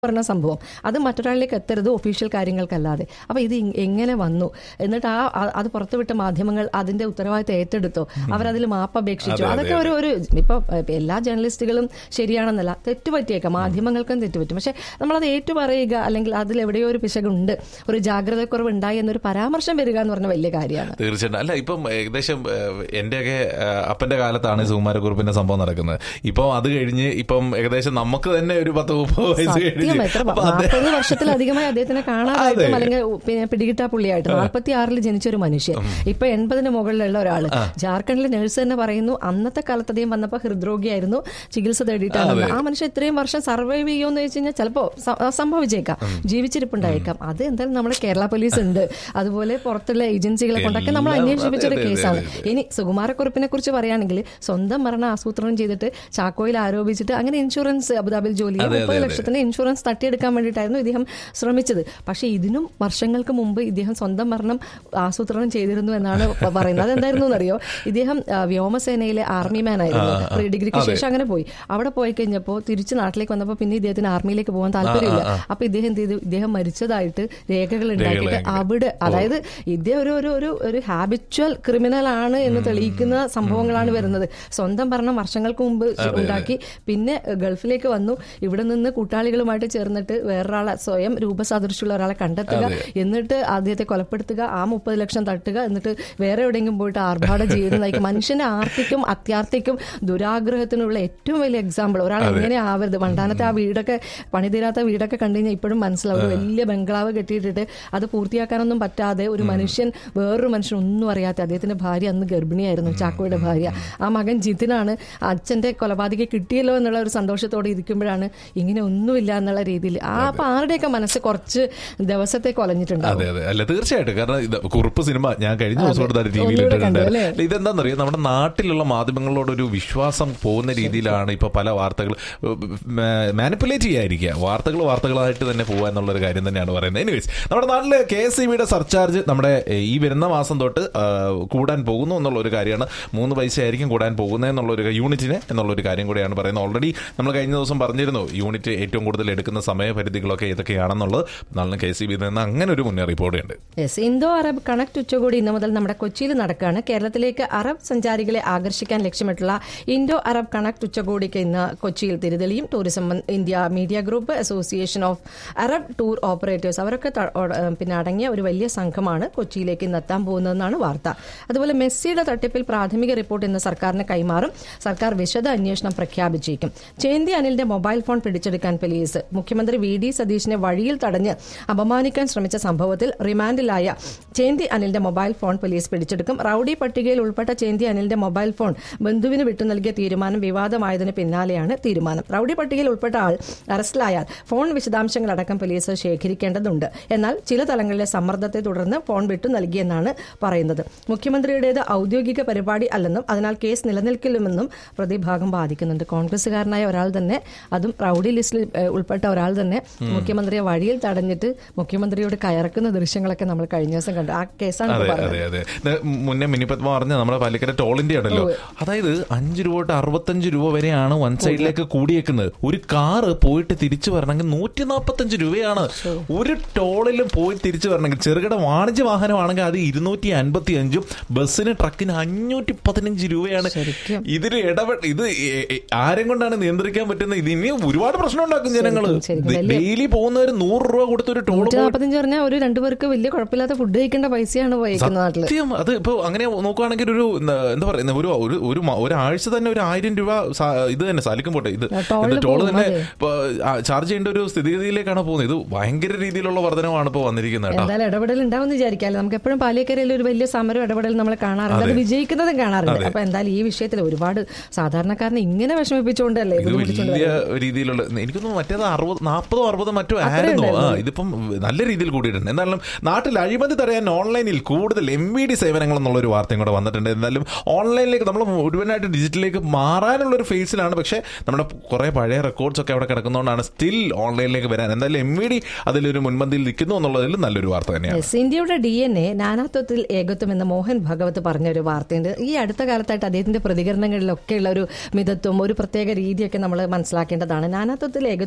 പറഞ്ഞ സംഭവം അത് മറ്റൊരാളിലേക്ക് എത്തരുത് ഒഫീഷ്യൽ കാര്യങ്ങൾക്കല്ലാതെ അപ്പൊ ഇത് ഇ- എങ്ങനെ വന്നു എന്നിട്ട് ആ ആ- അത് പുറത്തുവിട്ട മാധ്യമങ്ങൾ അതിന്റെ ഉത്തരവാദിത്തം ഏറ്റെടുത്തോ അവരതിൽ മാപ്പ് അപേക്ഷിച്ചു അതൊക്കെ ഒരു ഒരു ഇപ്പൊ ഇപ്പൊ എല്ലാ ജേർണലിസ്റ്റുകളും ശരിയാണെന്നല്ല തെറ്റുപറ്റിയേക്കാം മാധ്യമങ്ങൾക്കും തെറ്റുപറ്റും പക്ഷെ നമ്മളത് ഏറ്റുപറയുക അല്ലെങ്കിൽ അതിൽ എവിടെയോ ഒരു പിശകുണ്ട് ഒരു ജാഗ്രതക്കുറവ് ഉണ്ടായി എന്നൊരു പരാമർശം വരിക എന്ന് പറഞ്ഞ വലിയ കാര്യമാണ് തീർച്ചയായിട്ടും അല്ല ഇപ്പം ഏകദേശം ഏഹ്, എന്റെയൊക്കെ ഏഹ്, അപ്പന്റെ കാലത്താണ് സുകുമാരക്കുറിപ്പിന്റെ സംഭവം നടക്കുന്നത് ഇപ്പം അത് കഴിഞ്ഞ് ഇപ്പം ഏകദേശം നമുക്ക് തന്നെ ഒരു പത്ത് മുപ്പത് വയസ്സ് കഴിഞ്ഞ് സത്യം എത്ര അപ്പൊ അത് നാൽപ്പത് വർഷത്തിലധികമായി അദ്ദേഹത്തിനെ കാണാതായിട്ടും അല്ലെങ്കിൽ പിന്നെ പിടികിട്ടാ പുള്ളിയായിട്ട് നാൽപ്പത്തി ആറിൽ ജനിച്ച ഒരു മനുഷ്യൻ ഇപ്പൊ എൺപതിന് മുകളിലുള്ള ഒരാള് ജാർഖണ്ഡിലെ നഴ്സ് തന്നെ പറയുന്നു അന്നത്തെ കാലത്ത് അദ്ദേഹം വന്നപ്പോ ഹൃദ്രോഗിയായിരുന്നു ചികിത്സ തേടിയിട്ടാണ് വന്നത്. ആ മനുഷ്യൻ ഇത്രയും വർഷം സർവൈവ് ചെയ്യുമെന്ന് വെച്ച് കഴിഞ്ഞാൽ ചിലപ്പോ സ- സംഭവിച്ചേക്കാം ജീവിച്ചിരിപ്പുണ്ടായേക്കാം അത് എന്തായാലും നമ്മുടെ കേരള പോലീസ് ഉണ്ട് അതുപോലെ പുറത്തുള്ള ഏജൻസികളെ കൊണ്ടൊക്കെ നമ്മൾ എല്ലാം അന്വേഷിപ്പിച്ച ഒരു അതെ, അതെ, കേസാണ് അതെ, ഇനി സുകുമാരക്കുറിപ്പിനെ കുറിച്ച് പറയുകയാണെങ്കിൽ സ്വന്തം മരണം ആസൂത്രണം ചെയ്തിട്ട് ചാക്കോയിൽ ആരോപിച്ചിട്ട് അങ്ങനെ ഇൻഷുറൻസ് അബുദാബിയിൽ ജോലി ചെയ്യും. അതെ, മുപ്പത് അതെ. ലക്ഷത്തിന്റെ ഇൻഷുറൻസ് തട്ടിയെടുക്കാൻ വേണ്ടിയിട്ടായിരുന്നു ഇദ്ദേഹം ശ്രമിച്ചത് പക്ഷേ ഇതിനും വർഷങ്ങൾക്ക് മുമ്പ് ഇദ്ദേഹം സ്വന്തം മരണം ആസൂത്രണം ചെയ്തിരുന്നു എന്നാണ് പ- പറയുന്നത് അതെന്തായിരുന്നു എന്നറിയോ ഇദ്ദേഹം ആ, വ്യോമസേനയിലെ ആർമി മാൻ ആയിരുന്നു പ്രീ ഡിഗ്രിക്ക് ശേഷം അങ്ങനെ പോയി അവിടെ പോയി കഴിഞ്ഞപ്പോൾ തിരിച്ച് നാട്ടിലേക്ക് വന്നപ്പോൾ പിന്നെ ഇദ്ദേഹത്തിന് ആർമിയിലേക്ക് പോകാൻ താല്പര്യമില്ല അപ്പൊ ഇദ്ദേഹം എന്ത് ചെയ്തു ഇദ്ദേഹം മരിച്ചതായിട്ട് രേഖകൾ ഉണ്ടാക്കിയിട്ട് അവിടെ അതായത് ഇദ്ദേഹം ഒരു ഒരു ഒരു ഒരു ഹാബിച്വൽ ക്രിമിനൽ ആണ് എന്ന് തെളിയിക്കുന്ന സംഭവങ്ങളാണ് വരുന്നത് സ്വന്തം ഭരണം വർഷങ്ങൾക്ക് മുമ്പ് ഉണ്ടാക്കി പിന്നെ ഗൾഫിലേക്ക് വന്നു ഇവിടെ നിന്ന് കൂട്ടാളികളുമായിട്ട് ചേർന്നിട്ട് വേറൊരാളെ സ്വയം രൂപസാദൃശ്യമുള്ള ഒരാളെ കണ്ടെത്തുക എന്നിട്ട് അദ്ദേഹത്തെ കൊലപ്പെടുത്തുക ആ മുപ്പത് ലക്ഷം തട്ടുക എന്നിട്ട് വേറെ എവിടെയെങ്കിലും പോയിട്ട് ആർഭാട ജീവിതം നയിക്കും മനുഷ്യന്റെ ആർത്തിക്കും അത്യാർത്തിക്കും ദുരാഗ്രഹത്തിനുള്ള ഏറ്റവും വലിയ എക്സാമ്പിൾ ഒരാൾ എങ്ങനെ ആവരുത് വണ്ടാനത്തെ ആ വീടൊക്കെ പണിതീരാത്ത വീടൊക്കെ കണ്ടു കഴിഞ്ഞാൽ ഇപ്പോഴും മനസ്സിലാവും ഒരു വലിയ ബംഗ്ലാവ് കെട്ടിയിട്ടിട്ട് അത് പൂർത്തിയാക്കാനൊന്നും പറ്റാതെ ഒരു മനുഷ്യൻ വേറൊരു മനുഷ്യൻ ഒന്നും അറിയാത്ത അദ്ദേഹത്തിന്റെ ഭാര്യ അന്ന് ഗർഭിണിയായിരുന്നു ചാക്കോയുടെ ഭാര്യ ആ മകൻ ജിതിനാണ് അച്ഛന്റെ കൊലപാതകം കിട്ടിയല്ലോ എന്നുള്ള ഒരു സന്തോഷത്തോടെ ഇരിക്കുമ്പോഴാണ് ഇങ്ങനെ ഒന്നുമില്ല എന്നുള്ള രീതിയിൽ ആ അപ്പൊ ആരുടെയൊക്കെ മനസ്സ് കുറച്ച് ദിവസത്തെ കൊലഞ്ഞിട്ടുണ്ടാവും അതെ അതെ അല്ല തീർച്ചയായിട്ടും കാരണം ഇത് കുറുപ്പ് സിനിമ ഞാൻ കഴിഞ്ഞ ദിവസം കൊണ്ട് ടി വിയിൽ ഒന്നുകൂടെ കണ്ടു, ഇട്ടിട്ടുണ്ട് അല്ലേ? ഇതെന്താണെന്നറിയോ നമ്മുടെ നാട്ടിലുള്ള മാധ്യമങ്ങളോട് ഒരു വിശ്വാസം പോകുന്ന രീതിയിലാണ് ഇപ്പൊ പല വാർത്തകൾ മാനിപ്പുലേറ്റ് ചെയ്യാതിരിക്കുക വാർത്തകൾ വാർത്തകളായിട്ട് തന്നെ പോകുക എന്നുള്ള ഒരു കാര്യം തന്നെയാണ് പറയുന്നത് എനിവേസ് നമ്മുടെ നാട്ടില് കെ എസ് സി ബിയുടെ സർചാർജ് നമ്മുടെ ഏഹ്, ഈ വരുന്ന മാസം തൊട്ട് ആ, കൂടാൻ പോകുന്നു എന്നുള്ള ഒരു കാര്യമാണ് മൂന്ന് പൈസ ആയിരിക്കും കൂടാൻ പോകുന്നത് എന്നുള്ള ഒരു യൂണിറ്റിന് എന്നുള്ള ഒരു കാര്യം കൂടിയാണ് പറയുന്നത് ഓൾറെഡി നമ്മൾ കഴിഞ്ഞ ദിവസം പറഞ്ഞിരുന്നു യൂണിറ്റ് ഏറ്റവും കൂടുതൽ എടുക്കുന്ന സമയപരിധികളൊക്കെ ഏതൊക്കെയാണെന്നുള്ളത് നാളെ കെ സി ബി നിന്ന് അങ്ങനെ ഒരു മുന്നറിയിപ്പ് കൂടെയുണ്ട് യെസ് ഇന്തോ അറബ് കണക്ട് ഉച്ചകോടി ഇന്ന് മുതൽ നമ്മുടെ കൊച്ചിയിൽ നടക്കുകയാണ് കേരളത്തിലേക്ക് അറബ് സഞ്ചാരികളെ ആകർഷിക്കാൻ ലക്ഷ്യമിട്ടുള്ള ഇൻഡോ അറബ് കണക്ട് ഉച്ചകോടിക്ക് ഇന്ന് കൊച്ചിയിൽ തിരുതെളിയും ടൂറിസം മൻ- India media group association of Arab tour operators അവരൊക്കെ ത- ഓ- ഏഹ് പിന്നെ അടങ്ങിയ ഒരു വലിയ സംഘമാണ് കൊച്ചിയിലേക്ക് ഇന്ന് എത്താൻ പോകുന്നതെന്നാണ് വാർത്ത അതുപോലെ മെസ്സിയുടെ തട്ടിപ്പിൽ പ്രാഥമിക റിപ്പോർട്ട് ഇന്ന് സർക്കാരിന് കൈമാറും സർക്കാർ വിശദ അന്വേഷണം പ്രഖ്യാപിച്ചേക്കും ചേന്തി അനിലിന്റെ മൊബൈൽ ഫോൺ പിടിച്ചെടുക്കാൻ പോലീസ് മുഖ്യമന്ത്രി വി ഡി സതീഷിനെ വഴിയിൽ തടഞ്ഞ് അപമാനിക്കാൻ ശ്രമിച്ച സംഭവത്തിൽ റിമാൻഡിലായ ചേന്തി അനിലിന്റെ മൊബൈൽ ഫോൺ പോലീസ് പിടിച്ചെടുക്കും റൌഡി പട്ടികയിൽ ഉൾപ്പെട്ട ചേന്തി അനിലിന്റെ മൊബൈൽ ഫോൺ ബന്ധുവിന് വിട്ടു നൽകിയ തീരുമാനം വിവാദമായതിന് പിന്നാലെയാണ് തീരുമാനം റൌഡി പട്ടികയിൽ ഉൾപ്പെട്ട ആൾ അറസ്റ്റിലായാൽ ഫോൺ വിശദാംശങ്ങളടക്കം പോലീസ് ശേഖരിക്കേണ്ടതുണ്ട് എന്നാൽ ചില തലങ്ങളിലെ സമ്മർദ്ദത്തെ തുടർന്ന് ഫോൺ വിട്ടു നൽകിയെന്നാണ് പറയുന്നത് മുഖ്യമന്ത്രിയുടേത് ഔദ്യോഗിക പരിപാടി അല്ലെന്നും അതിനാൽ കേസ് നിലനിൽക്കില്ലെന്നും പ്രതിഭാഗം ബാധിക്കുന്നുണ്ട് കോൺഗ്രസുകാരനായ ഒരാൾ തന്നെ അതും റൌഡി ലിസ്റ്റിൽ ഏഹ്, ഉൾപ്പെട്ട ഒരാൾ തന്നെ മുഖ്യമന്ത്രിയെ വഴിയിൽ തടഞ്ഞിട്ട് മുഖ്യമന്ത്രിയോട് കയറക്കുന്ന ദൃശ്യങ്ങളൊക്കെ നമ്മൾ കഴിഞ്ഞ ദിവസം കണ്ടു ആ കേസാണ് അതെ ഇപ്പോൾ പറഞ്ഞത് അതെ അതെ ഇത് മുന്നേ മിനിപ്പത്മ പറഞ്ഞ നമ്മുടെ പാലക്കര ടോളിന്റെ ആണല്ലോ അതായത് അഞ്ച് രൂപ തൊട്ട് അറുപത്തഞ്ച് രൂപ വരെയാണ് വൺ സൈഡിലേക്ക് കൂടിയേക്കുന്നത് ഒരു കാറ് പോയിട്ട് തിരിച്ചു വരണമെങ്കിൽ നൂറ്റി നാൽപ്പത്തഞ്ച് രൂപയാണ് ഒരു ടോളിലും പോയി തിരിച്ചു വരണമെങ്കിൽ ചെറുകിട വാണിജ്യ വാഹനമാണെങ്കിൽ അത് ഇരുന്നൂറ്റി അൻപത്തി അഞ്ചും ബസ്സിന് ട്രക്കിന് അഞ്ഞൂറ്റി പതിനഞ്ച് രൂപയാണ് ശരിക്കും. ഇതിന് ഇടപെട്ട് ഇത് എ- എ- ആരും കൊണ്ടാണ് നിയന്ത്രിക്കാൻ പറ്റുന്നത് ഇത് ഇനി ഒരുപാട് പ്രശ്നം ഉണ്ടാക്കും ജനങ്ങള് ശരിക്കും, ശരിക്കും. വലിയ- ഡെയിലി പോകുന്നവർ നൂറ് രൂപ കൊടുത്തൊരു ടോൾ നൂറ്റി നാൽപ്പത്തഞ്ച് പറഞ്ഞാൽ ഒരു രണ്ടുപേർക്ക് വലിയ കുഴപ്പമില്ലാത്ത ഫുഡ് കഴിക്കേണ്ട പൈസയാണ് പോയേക്കുന്ന നാട്ടില് സത്യം അത് ഇപ്പൊ അങ്ങനെ നോക്കുവാണെങ്കിൽ ഒരു ന- എന്താ പറയുന്നത് ഒരു ഒരു ഒരു മ- ഒരാഴ്ച തന്നെ ഒരു ആയിരം രൂപ സ- ഇത് തന്നെ സാലിക്കും പോട്ടെ ഇത് ടോളില് ടോള് പോകും, തന്നെ അതെ. ഇപ്പൊ, ആ, ചാർജ് ചെയ്യേണ്ട ഒരു സ്ഥിതിഗതിയിലേക്കാണ് പോകുന്നത് ഇത് ഭയങ്കര രീതിയിലുള്ള വർധനമാണ് ഇപ്പൊ വന്നിരിക്കുന്നത് കേട്ടോ എന്തായാലും ഇടപെടൽ ഉണ്ടാവുമെന്ന് വിചാരിക്കാമല്ലോ നമുക്ക് എപ്പോഴും പാലിയേക്കരയിൽ ഒരു വലിയ സമരം ഇടപെടൽ നമ്മൾ കാണാറുണ്ട് അത് വിജയിക്കുന്നതും കാണാറുണ്ട് അപ്പൊ എന്തായാലും ഈ വിഷയത്തിൽ ഒരുപാട് സാധാരണക്കാരനെ ഇങ്ങനെ വിഷമിപ്പിച്ചുകൊണ്ടല്ലേ ഇത് ബുദ്ധിമുട്ടിച്ചുകൊണ്ട് വലിയ രീതിയിലുള്ള എനിക്കൊന്നും മറ്റേത് അറുപത് നാൽപ്പതോ അറുപതോ മറ്റോ ആയിരുന്നു ആ ഇതിപ്പം നല്ല രീതിയിൽ കൂടിയിട്ടുണ്ട് എന്തായാലും നാട്ടിൽ അഴിമതി തടയാൻ ഓൺലൈനിൽ കൂടുതൽ എം വി ഡി സേവനങ്ങൾ എന്നുള്ള ഒരു വാർത്തയും കൂടെ വന്നിട്ടുണ്ട് എന്തായാലും ഓൺലൈനിലേക്ക് നമ്മൾ മുഴുവനായിട്ട് ഡിജിറ്റലിലേക്ക് മാറാനുള്ള ഒരു ഫേസിലാണ് പക്ഷേ നമ്മുടെ കുറെ പഴയ റെക്കോർഡ്സ് ഒക്കെ അവിടെ കിടക്കുന്നതുകൊണ്ടാണ് സ്റ്റിൽ ഓൺലൈനിലേക്ക് വരാൻ എന്തായാലും എം വി ഡി അതിലൊരു മുൻപന്തിയിൽ നിൽക്കുന്നു എന്നുള്ളതിൽ നല്ലൊരു വാർത്ത തന്നെയാണ് യെസ് ഇന്ത്യയുടെ ഡി എൻ എ നാനാത്വത്തിൽ ഏകത്വം എന്ന് മോഹൻ ഭഗവത് പറഞ്ഞ ഒരു വാർത്തയുണ്ട് ഈ അടുത്ത കാലത്തായിട്ട് അദ്ദേഹത്തിന്റെ പ്രതികരണങ്ങളിലൊക്കെയുള്ള ഒരു മിതത്വം ഒരു പ്രത്യേക രീതിയൊക്കെ നമ്മൾ മനസ്സിലാക്കേണ്ടതാണ് നാനാത്വത്തിൽ ഏകത്വം എന്നത് ഇന്ത്യ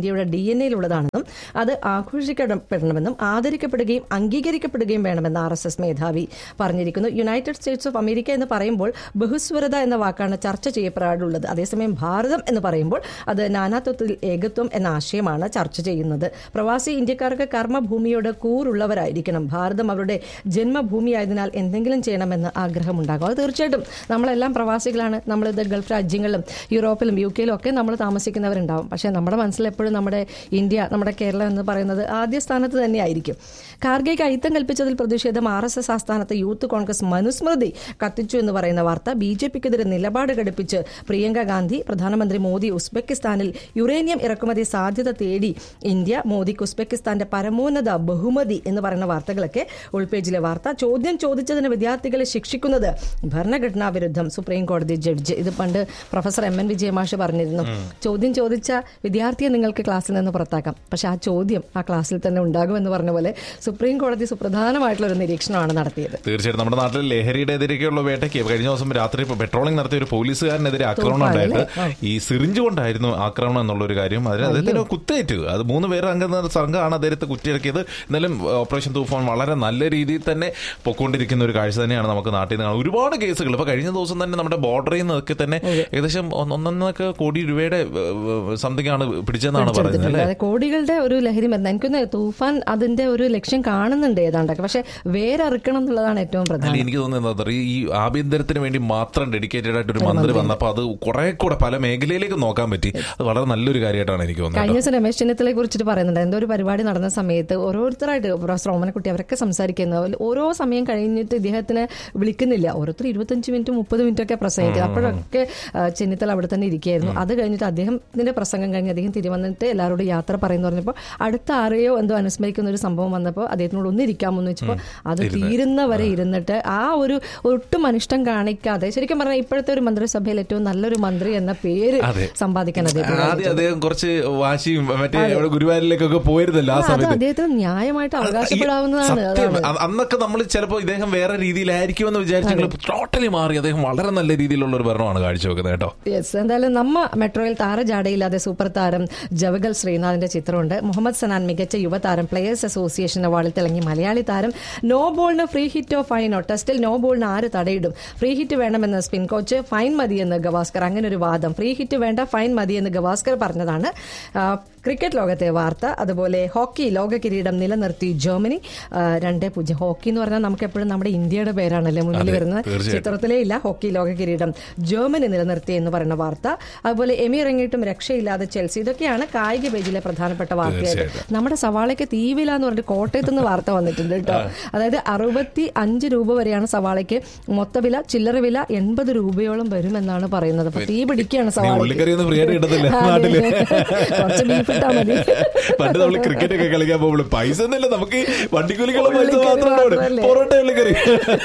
ഇന്ത്യയുടെ ഡി എൻ എയിലുള്ളതാണെന്നും അത് ആഘോഷിക്കപ്പെടണമെന്നും ആദരിക്കപ്പെടുകയും അംഗീകരിക്കപ്പെടുകയും വേണമെന്ന് ആർ എസ് എസ് മേധാവി പറഞ്ഞിരിക്കുന്നു യുണൈറ്റഡ് സ്റ്റേറ്റ്സ് ഓഫ് അമേരിക്ക എന്ന് പറയുമ്പോൾ ബഹുസ്വരത എന്ന വാക്കാണ് ചർച്ച ചെയ്യപ്പെടാറുള്ളത് അതേസമയം ഭാരതം എന്ന് പറയുമ്പോൾ അത് നാനാത്വത്തിൽ ഏകത്വം എന്ന ആശയമാണ് ചർച്ച ചെയ്യുന്നത് പ്രവാസി ഇന്ത്യക്കാർക്ക് കർമ്മഭൂമിയോട് കൂറുള്ളവരായിരിക്കണം ഭാരതം അവരുടെ ജന്മഭൂമിയായതിനാൽ എന്തെങ്കിലും ചെയ്യണമെന്ന് ആഗ്രഹമുണ്ടാകും അത് തീർച്ചയായിട്ടും നമ്മളെല്ലാം പ്രവാസികളാണ് നമ്മളിത് ഗൾഫ് രാജ്യങ്ങളിലും യൂറോപ്പിലും യു കെയിലും ഒക്കെ നമ്മൾ താമസിക്കുന്നവരുണ്ടാവും പക്ഷേ നമ്മുടെ മനസ്സിൽ എപ്പോഴും നമ്മുടെ ഇന്ത്യ നമ്മുടെ കേരളം എന്ന് പറയുന്നത് ആദ്യ സ്ഥാനത്ത് തന്നെയായിരിക്കും കാർഗയ്ക്ക് അയിത്തം കൽപ്പിച്ചതിൽ പ്രതിഷേധം ആർ എസ് എസ് ആസ്ഥാനത്ത് യൂത്ത് കോൺഗ്രസ് മനുസ്മൃതി കത്തിച്ചു എന്ന് പറയുന്ന വാർത്ത ബി ജെ പിക്കെതിരെ നിലപാട് ഘടിപ്പിച്ച് പ്രിയങ്ക ഗാന്ധി പ്രധാനമന്ത്രി മോദി ഉസ്ബെക്കിസ്ഥാനിൽ യുറേനിയം ഇറക്കുമതി സാധ്യത തേടി ഇന്ത്യ മോദിക്ക് ഉസ്ബെക്കിസ്ഥാന്റെ പരമോന്നത ബഹുമതി എന്ന് പറയുന്ന വാർത്തകളൊക്കെ ഉൾപേജിലെ വാർത്ത ചോദ്യം ചോദിച്ചതിന് വിദ്യാർത്ഥികളെ ശിക്ഷിക്കുന്നത് ഭരണഘടനാ വിരുദ്ധം സുപ്രീം കോടതി ജഡ്ജ് ഇത് പണ്ട് പ്രൊഫസർ എം എൻ വിജയമാഷ് പറഞ്ഞിരുന്നു ചോദ്യം ചോദിച്ച വിദ്യാർത്ഥിയെ നിങ്ങൾക്ക് ക്ലാസ്സിൽ നിന്ന് പുറത്താക്കാം പക്ഷെ ആ ചോദ്യം ആ ക്ലാസ്സിൽ തന്നെ ഉണ്ടാകുമെന്ന് പറഞ്ഞ പോലെ സുപ്രീം കോടതി സുപ്രധാനമായിട്ടുള്ള ഒരു നിരീക്ഷണമാണ് നടത്തിയത് തീർച്ചയായിട്ടും നമ്മുടെ നാട്ടിൽ ലഹരിയുടെ എതിരെയൊക്കെയുള്ള വേട്ടയ്ക്ക് കഴിഞ്ഞ ദിവസം രാത്രി പെട്രോളിംഗ് നടത്തിയ ഒരു പോലീസുകാരനെതിരെ ആക്രമണം ഉണ്ടായിട്ട് ഈ സിറിഞ്ച് കൊണ്ടായിരുന്നു ആക്രമണം എന്നുള്ള ഒരു കാര്യം അതിന് അദ്ദേഹത്തിന് കുത്തേറ്റ് അത് മൂന്ന് പേർ അംഗ സംഘമാണ് അദ്ദേഹത്തെ കുത്തിയിറക്കിയത് എന്നാലും ഓപ്പറേഷൻ തൂഫാൻ വളരെ നല്ല രീതിയിൽ തന്നെ പൊക്കോണ്ടിരിക്കുന്ന ഒരു കാഴ്ച തന്നെയാണ് നമുക്ക് നാട്ടിൽ നിന്ന് കാണുന്നത് ഒരുപാട് കേസുകൾ ഇപ്പൊ കഴിഞ്ഞ ദിവസം തന്നെ നമ്മുടെ ബോർഡറിൽ നിന്നൊക്കെ തന്നെ ഏകദേശം ഒന്ന് ഒന്നൊന്നൊക്കെ കോടി രൂപയുടെ സംതിങ് ആണ് പിടിച്ചെന്നാണ് പറയുന്നത് അല്ലേ അതെ കോടികളുടെ ഒരു ലഹരി മരുന്ന് എനിക്കൊന്ന് തൂഫാൻ അതിന്റെ ഒരു ലക്ഷ്യം കാണുന്നുണ്ട് ഏതാണ്ടൊക്കെ പക്ഷെ വേരറുക്കണം എന്നുള്ളതാണ് ഏറ്റവും അല്ല പ്രധാനം എനിക്ക് തോന്നുന്നത് എന്താ പറയുക, ഈ ആഭ്യന്തരത്തിന് വേണ്ടി മാത്രം ഡെഡിക്കേറ്റഡ് ആയിട്ട് ഒരു മന്ത്രി വന്നപ്പോൾ അത് കുറെ കൂടെ പല മേഖലയിലേക്ക് നോക്കാൻ പറ്റി അത് വളരെ നല്ലൊരു കാര്യമായിട്ടാണ് എനിക്ക് തോന്നുന്നത് കഴിഞ്ഞ ദിവസം രമേശ് ചെന്നിത്തലയെ കുറിച്ചിട്ട് പറയുന്നുണ്ട് എന്തോ ഒരു പരിപാടി നടന്ന സമയത്ത് ഓരോരുത്തരായിട്ട് പ്രൊഫസർ ഓമനക്കുട്ടി അവരൊക്കെ സംസാരിക്കുന്നത് ഓരോ സമയം കഴിഞ്ഞിട്ട് ഇദ്ദേഹത്തിന് വിളിക്കുന്നില്ല ഓരോരുത്തർ ഇരുപത്തഞ്ച് മിനിറ്റ് മുപ്പത് മിനിറ്റ് ഒക്കെ പ്രസംഗിക്കുന്നത് അപ്പോഴൊക്കെ ആ, ചെന്നിത്തല അവിടെ തന്നെ ഇരിക്കുകയായിരുന്നു അത് കഴിഞ്ഞിട്ട് അദ്ദേഹത്തിന്റെ പ്രസംഗം കഴിഞ്ഞ് അദ്ദേഹം തിരുവന്നിട്ട് എല്ലാവരോടും യാത്ര പറയുന്നു പറഞ്ഞപ്പോൾ അടുത്ത ആരെയോ എന്തോ അനുസ്മരിക്കുന്ന ഒരു സംഭവം വന്നപ്പോൾ അദ്ദേഹത്തിനോട് ഒന്ന് ഇരിക്കാമെന്ന് വെച്ചപ്പോൾ അത് തീരുന്നവരെ ഇരുന്നിട്ട് ആ ഒരു ഒട്ടും അനിഷ്ടം കാണിക്കാതെ ശരിക്കും പറഞ്ഞാൽ ഇപ്പോഴത്തെ ഒരു മന്ത്രിസഭയിൽ ഏറ്റവും നല്ലൊരു മന്ത്രി എന്ന പേര് അതെ. സമ്പാദിക്കാൻ അദ്ദേഹത്തിന് ആദ്യം അദ്ദേഹം കുറച്ച് വാശിയും മറ്റേ അവിടെ ഗുരുവായൂരിലേക്കൊക്കെ പോയിരുന്നല്ലോ ആ അത് സമയത്ത് അദ്ദേഹത്തിന് ന്യായമായിട്ട് അവകാശപ്പെടാവുന്നതാണ് സത്യം അതാണ് അ- അന്നൊക്കെ നമ്മൾ ചിലപ്പോൾ ഇദ്ദേഹം വേറെ രീതിയിലായിരിക്കുമെന്ന് വിചാരിച്ചെങ്കിൽ ടോട്ടലി മാറി അദ്ദേഹം വളരെ നല്ല രീതിയിലുള്ള ഒരു ഭരണമാണ് കാഴ്ചവെക്കുന്നത് കേട്ടോ യെസ് എന്തായാലും നമ്മ മെട്രോയിൽ താരജാടയില്ലാതെ സൂപ്പർ താരം ജവഗൽ ശ്രീനാഥിന്റെ ചിത്രമുണ്ട് മുഹമ്മദ് സനാൻ മികച്ച യുവതാരം പ്ലേയേഴ്സ് അസോസിയേഷൻ അവാർഡിൽ തിളങ്ങി മലയാളി താരം നോ ബോളിന് ഫ്രീ ഹിറ്റോ ഫൈനോ ടെസ്റ്റിൽ നോ ബോളിന് ആര് തടയിടും ഫ്രീ ഹിറ്റ് വേണമെന്ന് സ്പിൻ കോച്ച് ഫൈൻ മതിയെന്ന് ഗവാസ്കർ അങ്ങനെ ഒരു വാദം ഫ്രീ ഹിറ്റ് വേണ്ട ഫൈൻ മതിയെന്ന് ഗവാസ്കർ പറഞ്ഞതാണ് ആ, ക്രിക്കറ്റ് ലോകത്തെ വാർത്ത അതുപോലെ ഹോക്കി ലോക കിരീടം നിലനിർത്തി ജർമ്മനി ആ, രണ്ടേ പൂജ്യം ഹോക്കി എന്ന് പറഞ്ഞാൽ നമുക്ക് എപ്പോഴും നമ്മുടെ ഇന്ത്യയുടെ പേരാണല്ലേ മുന്നിൽ അതെ, വരുന്നത് തീർച്ചയായിട്ടും. ചിത്രത്തിലേ ഇല്ല ഹോക്കി ലോക കിരീടം ജർമ്മനി നിലനിർത്തി എന്ന് പറയുന്ന വാർത്ത അതുപോലെ എമി ഇറങ്ങിയിട്ടും രക്ഷയില്ലാതെ ചെൽസി ഇതൊക്കെയാണ് കായിക പേജിലെ പ്രധാനപ്പെട്ട വാർത്തയായിട്ട് തീർച്ചയായിട്ടും. നമ്മുടെ സവാളയ്ക്ക് തീവില എന്ന് പറഞ്ഞിട്ട് കോട്ടയത്ത് നിന്ന് വാർത്ത വന്നിട്ടുണ്ട് കേട്ടോ അതായത് അറുപത്തി അഞ്ച് രൂപ വരെയാണ് സവാളയ്ക്ക് മൊത്തവില ചില്ലറ വില എൺപത് രൂപയോളം വരുമെന്നാണ് പറയുന്നത് അപ്പൊ തീ പിടിക്കുകയാണ് നീ സവാളയ്ക്ക് ഉള്ളിക്കറിയൊന്നും ഫ്രീ ആയിട്ട് കിട്ടത്തില്ല അതെ. നാട്ടില് കുറച്ച് ബീഫ് ഇട്ടാ മതി പണ്ട് നമ്മൾ ക്രിക്കറ്റ് ഒക്കെ കളിക്കാൻ പോകുമ്പോൾ പൈസ ഒന്നുമില്ല നമുക്ക് ഈ വണ്ടിക്കൂലിക്കുള്ള പൈസ ഉള്ളിക്കറി മാത്രമാണ് അവിടെ. മാത്രമല്ലേ? പൊറോട്ട ഉള്ളിക്കറി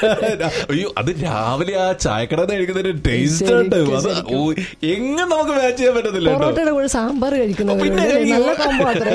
അയ്യോ അത് രാവിലെ ആ ചായക്കട കഴിക്കുന്നതിന് ടേസ്റ്റ് ഉണ്ട് ശരിക്കും, അത് ഓ, എങ്ങും നമുക്ക് മാച്ച് ചെയ്യാൻ പറ്റത്തില്ല കേട്ടോ പൊറോട്ടയുടെ കൂടെ സാമ്പാർ കഴിക്കുന്നത് പിന്നെ നല്ല കോമ്പോ അത്രേ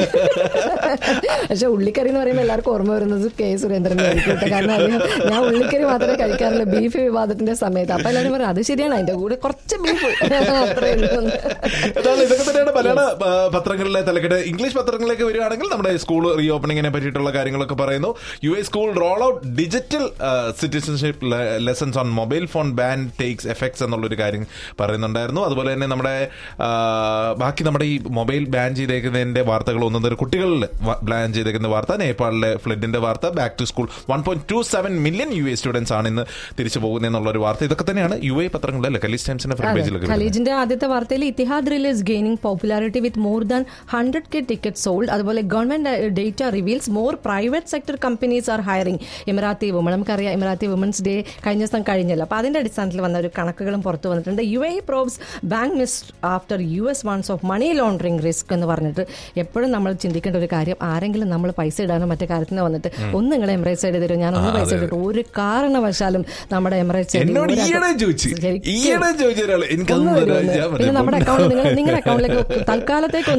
പക്ഷെ ഉള്ളിക്കറി എന്ന് പറയുമ്പോൾ എല്ലാവർക്കും ഓർമ്മ വരുന്നത് കെ സുരേന്ദ്രനെ ആയിരിക്കും കേട്ടോ. കാരണം അദ്ദേഹം ഞാൻ ഉള്ളിക്കറി മാത്രമേ കഴിക്കാറുള്ളൂ ബീഫ് വിവാദത്തിന്റെ സമയത്ത് അപ്പൊ എല്ലാവരും പറയും അത് ശരിയാണ് അതിന്റെ കൂടെ കുറച്ച് ബീഫ് അത്രേ ഉള്ളൂ എന്ന്. അതാണ് ഇതൊക്കെ തന്നെയാണ് മലയാള ആ, പത്രങ്ങളിലെ തലക്കെട്ട് ഇംഗ്ലീഷ് പത്രങ്ങളിലേക്ക് വരികയാണെങ്കിൽ നമ്മുടെ സ്കൂൾ റീ ഓപ്പണിങ്ങിനെ പറ്റിയിട്ടുള്ള കാര്യങ്ങളൊക്കെ പറയുന്നു U A school roll out digital citizenship lessons on mobile phone ban takes effects എന്നുള്ളൊരു കാര്യം പറയുന്നുണ്ടായിരുന്നു അതുപോലെ തന്നെ നമ്മുടെ ആ, ബാക്കി നമ്മുടെ ഈ മൊബൈൽ ബാൻ ചെയ്തേക്കുന്നതിന്റെ വാർത്തകൾ ഒന്നും തന്നെ കുട്ടികളിൽ ബാൻ ചെയ്തേക്കുന്ന വാർത്ത നേപ്പാളിലെ ഫ്ലഡിന്റെ വാർത്ത back to school one point two seven million U A students ആണ് ഇന്ന് തിരിച്ചു പോകുന്നത് എന്നുള്ള ഒരു വാർത്ത ഇതൊക്കെ തന്നെയാണ് യു എ പത്രങ്ങളിലെ കലീസ് ടൈംസിന്റെ ഫ്രണ്ട് പേജിലൊക്കെ വരുന്നത്. ഖലീജിന്റെ ആദ്യത്തെ വാർത്തയിൽ Etihad release gaining popularity with more than hundred K ticket sold അതുപോലെ government data reveals more private sector companies are hiring Emirati women നമുക്കറിയാം ഇമറാത്തി വുമൻസ് ഡേ കഴിഞ്ഞ ദിവസം കഴിഞ്ഞല്ലോ അപ്പൊ അതിന്റെ അടിസ്ഥാനത്തിൽ വന്ന ഒരു കണക്കുകളും പുറത്തു വന്നിട്ടുണ്ട് U A probes bank miss after U S warns of money laundering risk എന്ന് പറഞ്ഞിട്ട് എപ്പോഴും നമ്മൾ ചിന്തിക്കേണ്ട ഒരു കാര്യം ആരെങ്കിലും നമ്മൾ പൈസ ഇടാനോ മറ്റേ കാര്യത്തിന് വന്നിട്ട് ഒന്ന് നിങ്ങൾ എംബ്രേസ് ചെയ്ത് തരും ഞാൻ ഒന്ന് ആ, പൈസ അതെ. ഇട്ടിട്ട് ഒരു കാരണവശാലും നമ്മുടെ എംബ്രേസ് എന്നോട് ഈയിടെ ചോദിച്ചു ഈയിടെ ചോദിച്ച ഒരാള് എനിക്ക് ഒന്ന് വരുമെന്ന്. പിന്നെ നമ്മുടെ അക്കൗണ്ട് നിങ്ങൾ നിങ്ങളുടെ അക്കൗണ്ടിലേക്ക് തൽക്കാലത്തേക്ക് ഒന്ന് കുറച്ച് നേരം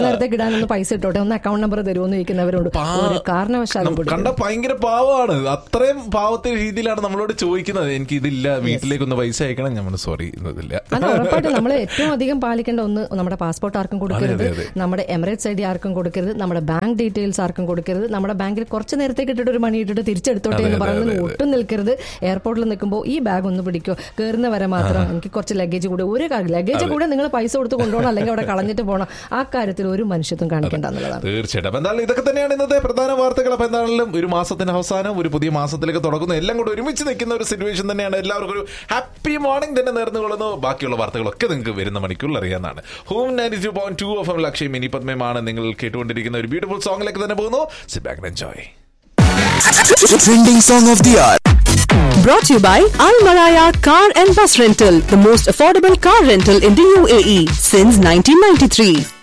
നേരത്തേക്ക് ഇടാൻ ഒന്ന് പൈസ ഇട്ടോട്ടെ ഒന്ന് അക്കൗണ്ട് നമ്പർ തരുമെന്ന് ചോദിക്കുന്നവരുണ്ട് ഒരു കാരണവശാലും നം- കൊടുക്കരുത്. കണ്ട ഭയങ്കര പാവമാണ് അത്രയും പാവത്തെ രീതിയിലാണ് നമ്മളോട് ചോദിക്കുന്നത് എനിക്ക് ഇതില്ല വീട്ടിലേക്കൊന്ന് പൈസ അയക്കണം ഞാൻ സോറി ഇതില്ല അത് ഉറപ്പായിട്ടും നമ്മൾ ഏറ്റവും അധികം പാലിക്കേണ്ട ഒന്ന് നമ്മുടെ പാസ്പോർട്ട് ആർക്കും കൊടുക്കരുത് അതെ, അതെ. നമ്മുടെ എമിറേറ്റ്സ് ഐ ഡി ആർക്കും കൊടുക്കരുത് നമ്മുടെ ബാങ്ക് ഡീറ്റെയിൽസ് ആർക്കും കൊടുക്കരുത് നമ്മുടെ ബാങ്കിൽ കുറച്ച് നേരത്തേക്ക് ഇട്ടിട്ട് ഒരു മണി ഇട്ടിട്ട് തിരിച്ചെടുത്തോട്ടെ അതെ, എന്ന് അതെ, പറയുന്നത് അതെ, അതെ. ഒട്ടും നിൽക്കരുത് എയർപോർട്ടിൽ നിൽക്കുമ്പോൾ ഈ ബാഗ് ഒന്ന് പിടിക്കോ കയറുന്ന വരെ മാത്രം എനിക്ക് കുറച്ച് ലഗേജ് കൂടെ ഒരു ലഗേജ് കൂടെ നിങ്ങൾ പൈസ കൊടുത്ത് കൊണ്ടുപോകണം അല്ലെങ്കിൽ അവിടെ കളഞ്ഞിട്ട് പോകണം ആ കാര്യത്തിൽ ഒരു മനുഷ്യത്വം കാണിക്കേണ്ട എന്നുള്ളതാണ് തീർച്ചയായിട്ടും അപ്പൊ എന്തായാലും ഇതൊക്കെ തന്നെയാണ് ഇന്നത്തെ പ്രധാന വാർത്തകൾ അപ്പൊ എന്താണെങ്കിലും ഒരു മാസത്തിന്റെ അവസാനം ഒരു പുതിയ മാസത്തിലേക്ക് തുടങ്ങുന്നു എല്ലാം കൂടെ ഒരുമിച്ച് നിൽക്കുന്ന ഒരു സിറ്റുവേഷൻ തന്നെയാണ് എല്ലാവർക്കും ഒരു ഹാപ്പി മോർണിംഗ് തന്നെ നേർന്നുകൊള്ളുന്നു ബാക്കിയുള്ള വാർത്തകളൊക്കെ നിങ്ങൾക്ക് വരുന്ന മണിക്കൂറിൽ അറിയാവുന്നതാണ് home ninety two point two F M ലക്ഷ്യം മിനി പത്മയാണ് നിങ്ങൾ കേട്ടുകൊണ്ടിരിക്കുന്ന ഒരു ബ്യൂട്ടിഫുൾ സോങ്ങിലേക്ക് തന്നെ പോകുന്നു sit back enjoy Trending song of the hour. Brought to you by Al Maraya Car and Bus Rental, the most affordable car rental in the UAE since 1993.